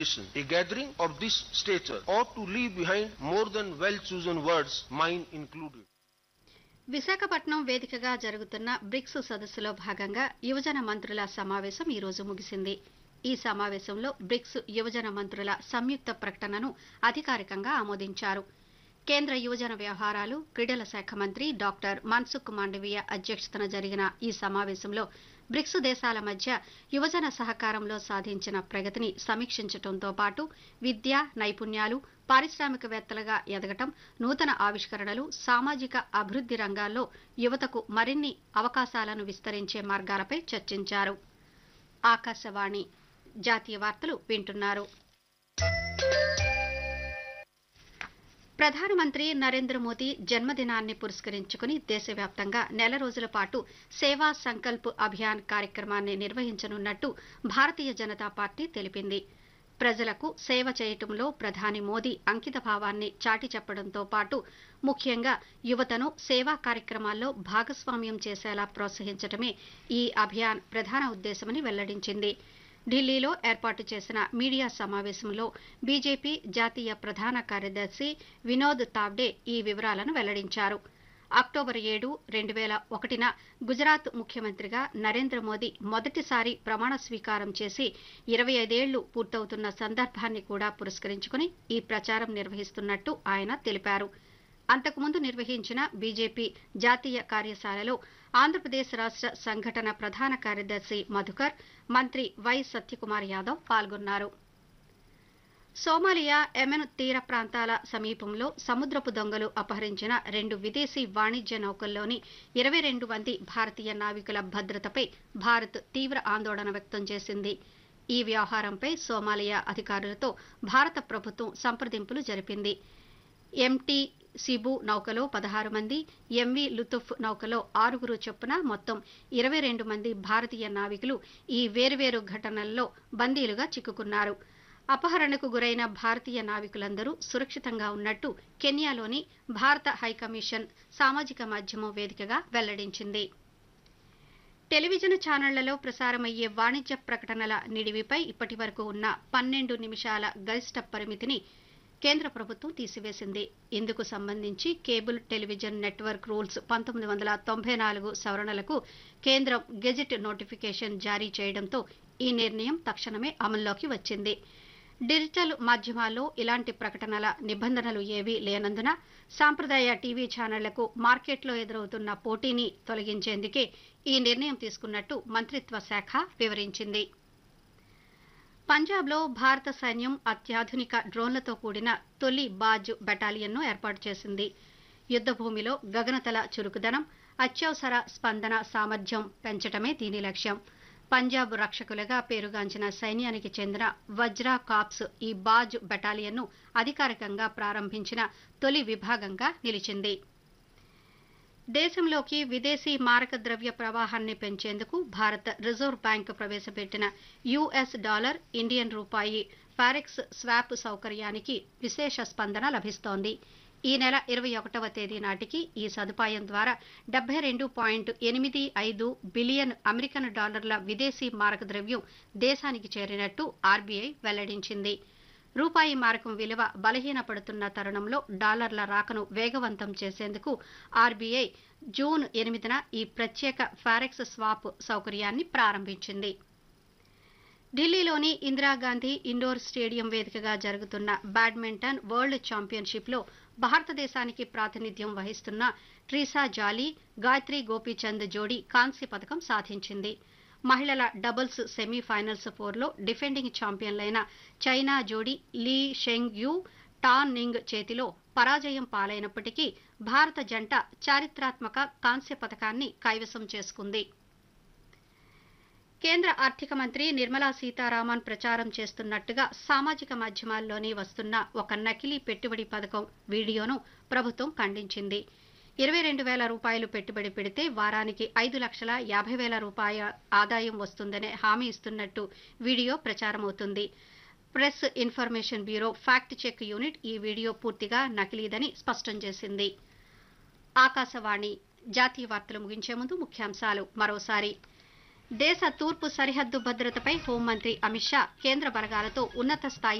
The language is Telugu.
A gathering of this stature ought to leave behind more than well-chosen words, mine included. Visakhapatnam వేదికగా జరుగుతున్న బ్రిక్స్ సదస్సులో భాగంగా యువజన మంత్రుల సమావేశం ఈ రోజు ముగిసింది ఈ సమావేశంలో బ్రిక్స్ యువజన మంత్రుల సంయుక్త ప్రకటనను అధికారికంగా ఆమోదించారు కేంద్ర యువజన వ్యవహారాలు క్రీడల శాఖ మంత్రి డాక్టర్ మన్సుఖ్ మాండవీయ అధ్యక్షతన జరిగిన ఈ సమావేశంలో బ్రిక్స్ దేశాల మధ్య యువజన సహకారంలో సాధించిన ప్రగతిని సమీక్షించడంతో పాటు విద్య నైపుణ్యాలు పారిశ్రామికవేత్తలుగా ఎదగటం నూతన ఆవిష్కరణలు సామాజిక అభివృద్ది రంగాల్లో యువతకు మరిన్ని అవకాశాలను విస్తరించే మార్గాలపై చర్చించారు ఆకాశవాణి జాతీయ వార్తలు వింటున్నారు ప్రధానమంత్రి నరేంద్ర మోదీ జన్మదినాన్ని పురస్కరించుకుని దేశవ్యాప్తంగా నెల రోజుల పాటు సేవా సంకల్ప్ అభియాన్ కార్యక్రమాన్ని నిర్వహించనున్నట్టు భారతీయ జనతా పార్టీ తెలిపింది ప్రజలకు సేవ చేయటంలో ప్రధాని మోదీ అంకిత భావాన్ని చాటి చెప్పడంతో పాటు ముఖ్యంగా యువతను సేవా కార్యక్రమాల్లో భాగస్వామ్యం చేసేలా ప్రోత్సహించడమే ఈ అభియాన్ ప్రధాన ఉద్దేశమని వెల్లడించింది ఢిల్లీలో ఏర్పాటు చేసిన మీడియా సమావేశంలో బీజేపీ జాతీయ ప్రధాన కార్యదర్శి వినోద్ తావ్డే ఈ వివరాలను వెల్లడించారు అక్టోబర్ ఏడు రెండు వేల ఒకటిన గుజరాత్ ముఖ్యమంత్రిగా నరేంద్ర మోదీ మొదటిసారి ప్రమాణ స్వీకారం చేసి ఇరవై ఐదేళ్లు పూర్తవుతున్న సందర్భాన్ని కూడా పురస్కరించుకుని ఈ ప్రచారం నిర్వహిస్తున్నట్టు ఆయన తెలిపారు అంతకుముందు నిర్వహించిన బీజేపీ జాతీయ కార్యశాలలో ఆంధ్రప్రదేశ్ రాష్ట్ర సంఘటన ప్రధాన కార్యదర్శి మధుకర్ మంత్రి వై సత్యకుమార్ యాదవ్ పాల్గొన్నారు సోమాలియా ఎమెన్ తీర ప్రాంతాల సమీపంలో సముద్రపు దొంగలు అపహరించిన రెండు విదేశీ వాణిజ్య నౌకల్లోని ఇరవై రెండు మంది భారతీయ నావికుల భద్రతపై భారత్ తీవ్ర ఆందోళన వ్యక్తం చేసింది ఈ వ్యవహారంపై సోమాలియా అధికారులతో భారత ప్రభుత్వం సంప్రదింపులు జరిపింది ఎంటీ సిబు నౌకలో పదహారు మంది ఎంవి లుతుఫ్ నౌకలో ఆరుగురు చొప్పున మొత్తం ఇరవై రెండు మంది భారతీయ నావికులు ఈ వేర్వేరు ఘటనల్లో బందీలుగా చిక్కుకున్నారు అపహరణకు గురైన భారతీయ నావికులందరూ సురక్షితంగా ఉన్నట్టు కెన్యాలోని భారత హైకమిషన్ సామాజిక మాధ్యమం వేదికగా వెల్లడించింది టెలివిజన్ ఛానళ్లలో ప్రసారమయ్యే వాణిజ్య ప్రకటనల నిడివిపై ఇప్పటి వరకు ఉన్న పన్నెండు నిమిషాల గరిష్ట పరిమితిని కేంద్ర ప్రభుత్వం తీసివేసింది ఇందుకు సంబంధించి కేబుల్ టెలివిజన్ నెట్వర్క్ రూల్స్ పంతొమ్మిది వందల తొంభై నాలుగు సవరణలకు కేంద్రం గెజిట్ నోటిఫికేషన్ జారీ చేయడంతో ఈ నిర్ణయం తక్షణమే అమల్లోకి వచ్చింది డిజిటల్ మాధ్యమాల్లో ఇలాంటి ప్రకటనల నిబంధనలు ఏవీ లేనందున సాంప్రదాయ టీవీ ఛానళ్లకు మార్కెట్లో ఎదురవుతున్న పోటీని తొలగించేందుకే ఈ నిర్ణయం తీసుకున్నట్టు మంత్రిత్వ శాఖ వివరించింది పంజాబ్లో భారత సైన్యం అత్యాధునిక డ్రోన్లతో కూడిన తొలి బాజ్ బెటాలియన్ను ఏర్పాటు చేసింది యుద్దభూమిలో గగనతల చురుకుదనం అత్యవసర స్పందన సామర్థ్యం పెంచటమే దీని లక్ష్యం పంజాబ్ రక్షకులుగా పేరుగాంచిన సైన్యానికి చెందిన వజ్రా కాప్స్ ఈ బాజ్ బెటాలియన్ను అధికారికంగా ప్రారంభించిన తొలి విభాగంగా నిలిచింది దేశంలోకి విదేశీ మారక ద్రవ్య ప్రవాహాన్ని పెంచేందుకు భారత రిజర్వ్ బ్యాంక్ ప్రవేశపెట్టిన యుఎస్ డాలర్ ఇండియన్ రూపాయి ఫారెక్స్ స్వాప్ సౌకర్యానికి విశేష స్పందన లభిస్తోంది ఈ నెల ఇరవై ఒకటవ తేదీ నాటికి ఈ సదుపాయం ద్వారా డెబ్బై రెండు పాయింట్ ఎనిమిది ఐదు బిలియన్ అమెరికన్ డాలర్ల విదేశీ మారక ద్రవ్యం దేశానికి చేరినట్టు ఆర్బీఐ వెల్లడించింది రూపాయి మారకం విలువ బలహీనపడుతున్న తరుణంలో డాలర్ల రాకను వేగవంతం చేసేందుకు ఆర్బీఐ జూన్ ఎనిమిదిన ఈ ప్రత్యేక ఫారెక్స్ స్వాప్ సౌకర్యాన్ని ప్రారంభించింది ఢిల్లీలోని ఇందిరాగాంధీ ఇండోర్ స్టేడియం వేదికగా జరుగుతున్న బ్యాడ్మింటన్ వరల్డ్ ఛాంపియన్షిప్లో భారతదేశానికి ప్రాతినిధ్యం వహిస్తున్న ట్రీసా జాలీ గాయత్రి గోపీచంద్ జోడీ కాంస్య పథకం సాధించింది మహిళల డబుల్స్ సెమీఫైనల్స్ ఫోర్లో డిఫెండింగ్ ఛాంపియన్లైన చైనా జోడీ Liu Shengshu Tan Ning చేతిలో పరాజయం పాలైనప్పటికీ భారత జంట చారిత్రాత్మక కాంస్య పథకాన్ని కైవసం చేసుకుంది కేంద్ర ఆర్థిక మంత్రి నిర్మలా సీతారామన్ ప్రచారం చేస్తున్నట్టుగా సామాజిక మాధ్యమాల్లోని వస్తున్న ఒక నకిలీ పెట్టుబడి పథకం వీడియోను ప్రభుత్వం ఖండించింది ఇరవై రెండు వేల రూపాయలు పెట్టుబడి పెడితే వారానికి ఐదు లక్షల యాభై వేల రూపాయల ఆదాయం వస్తుందనే హామీ ఇస్తున్నట్టు వీడియో ప్రచారమవుతుంది press information bureau fact check unit ఈ వీడియో పూర్తిగా నకిలీదని స్పష్టం చేసింది ఆకాశవాణి జాతీయ వార్తలు ముగించే ముందు ముఖ్యాంశాలు మరోసారి దేశ తూర్పు సరిహద్దు భద్రతపై హోంమంత్రి అమిత్ షా కేంద్ర బలగాలతో ఉన్నత స్థాయి